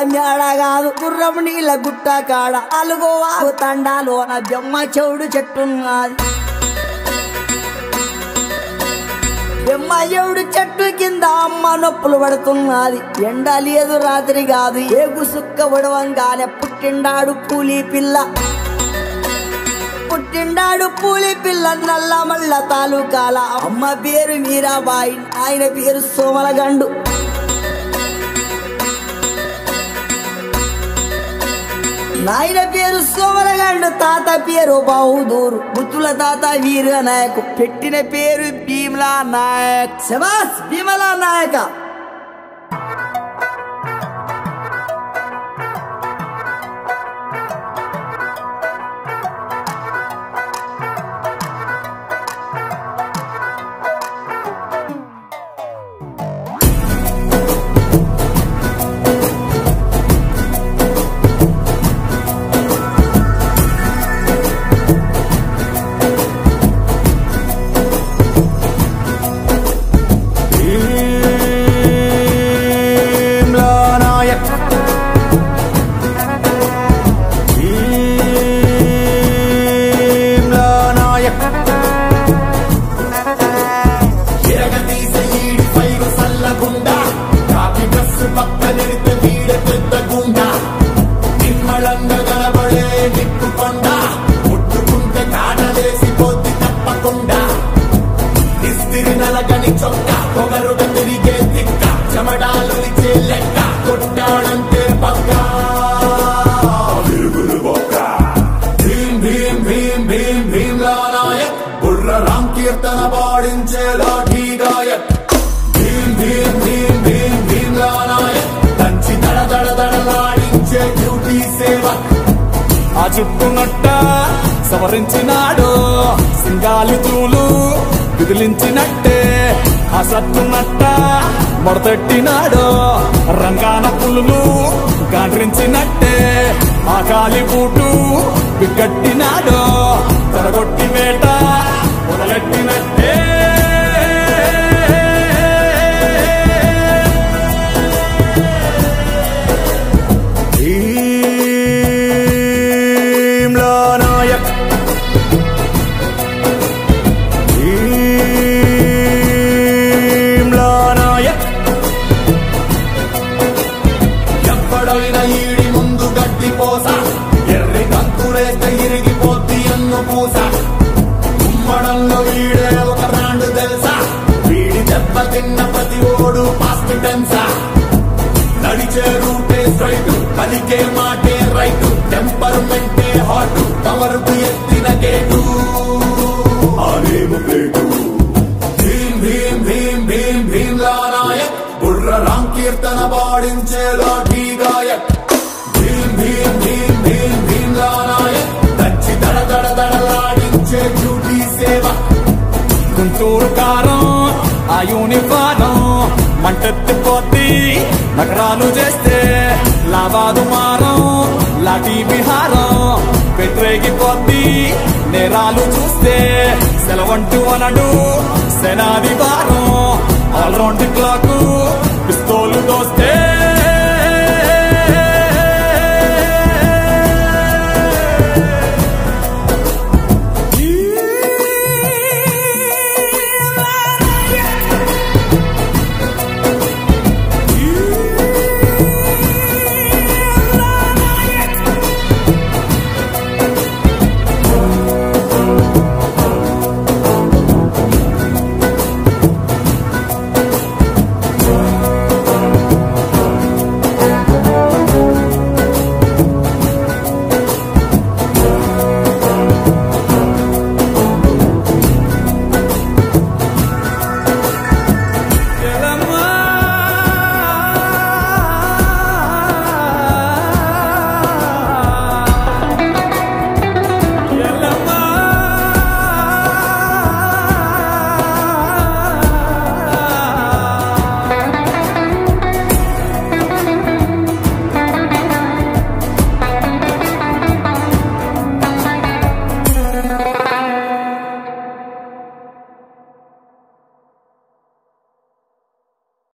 మేడ కాదు గుర్రం నీళ్ళ గుట్ట కాడ అలుగోవాగు తండాలోన జమ్మ చెవుడు చెట్టున్నది బెమ్మయ్యవుడు చెట్టు కింద అమ్మ నొప్పులు పడుతున్నది ఎండ లేదు రాత్రి కాదు ఏగు సుక్క ఉడవంగానే పుట్టిండాడు పూలి పిల్ల పుట్టిండాడు పూలి పిల్ల నల్ల మల్ల తాలూకాల అమ్మ పేరు మీరాబాయి ఆయన పేరు సోమలగండు నాయన పేరు సోమరగండు తాత పేరు బహుదూరు ముత్తుల తాత వీర నాయకు పెట్టిన పేరు భీమలా నాయక్ శబాస్ భీమలా నాయక భీమ్లా నాయక్ భీమ్లా నాయక్ ఎరగతీస ఈడి పైరు సల్లగుండా కాకి డ్రస్సు పక్కనెడితే వీడ పెద్ద గుండా నిమ్మళంగా కనబడే నిప్పు కొండ ముట్టుకుంటే కాటలేసి పోద్ది తప్పకుండా ఇస్తిరి నలగని చొక్క పొగరుగా తిరిగే తిక్క చెమడాలు లెక్క కొట్టాడంటే పక్క విరుగులు బొక్క భీం భీం భీం భీం భీమ్లా నాయక్ బుర్ర రామ్ కీర్తన పాడించే లాఠీ గాయక్ భీం భీం భీం భీం భీమ్లా నాయక్ దంచి దడ దడ దడలాడించే డ్యూటీ సేవక్ ఆ చుట్టునట్ట సవరించినాడు సింగాలి తూలు విదిలించినట్టే ఆ సత్తునట్ట మొడతెట్టినాడు రంగాన పులులు గాండ్రించినట్టే ఆ కాలి బూటు బిగ్గట్టినాడు తరగొట్టి వేట మొదలెట్టినట్టే భీమ్లా నాయక్ భీమ్లా నాయక్ ఎప్పుడైనా ఈడి ముందు గడ్డి పోస ఎర్రి కంకులేస్తే ఇరిగిపోద్ది అన్ను పూస ఉమ్మడంలో వీడే ఒక బ్రాండ్ తెలుసా వీడి దెబ్బ తిన్న ప్రతి ఓడు పాస్ట్ టెన్సా నడిచే రూటే స్ట్రైట్ పలికే మాటే రైట్ టెంపర్మెంటే హాట్ కవరుకు ఎత్తిన గేటు ఆనేము ప్లేటు భీం భీం భీం భీం భీమ్లా నాయక్ బుర్ర రామ్ కీర్తన పాడించే లాఠీ గాయక్ భీం భీం భీం భీం భీమ్లా నాయక్ దంచి దడ దడ దడలాడించే డ్యూటీ సేవ గుంటూరు కారం ఆ యూనిఫారం మంటెత్తిపోద్ది నగరాలు చేస్తే లావాదు మారం లాఠీ బిహారం పెట్టరేగిపోద్ది నేరాలు చూస్తే సెలవంటూ అనడు సెనాది వారం ఆల్రౌండ్ క్లాక్ పిస్తోలు దోస్తే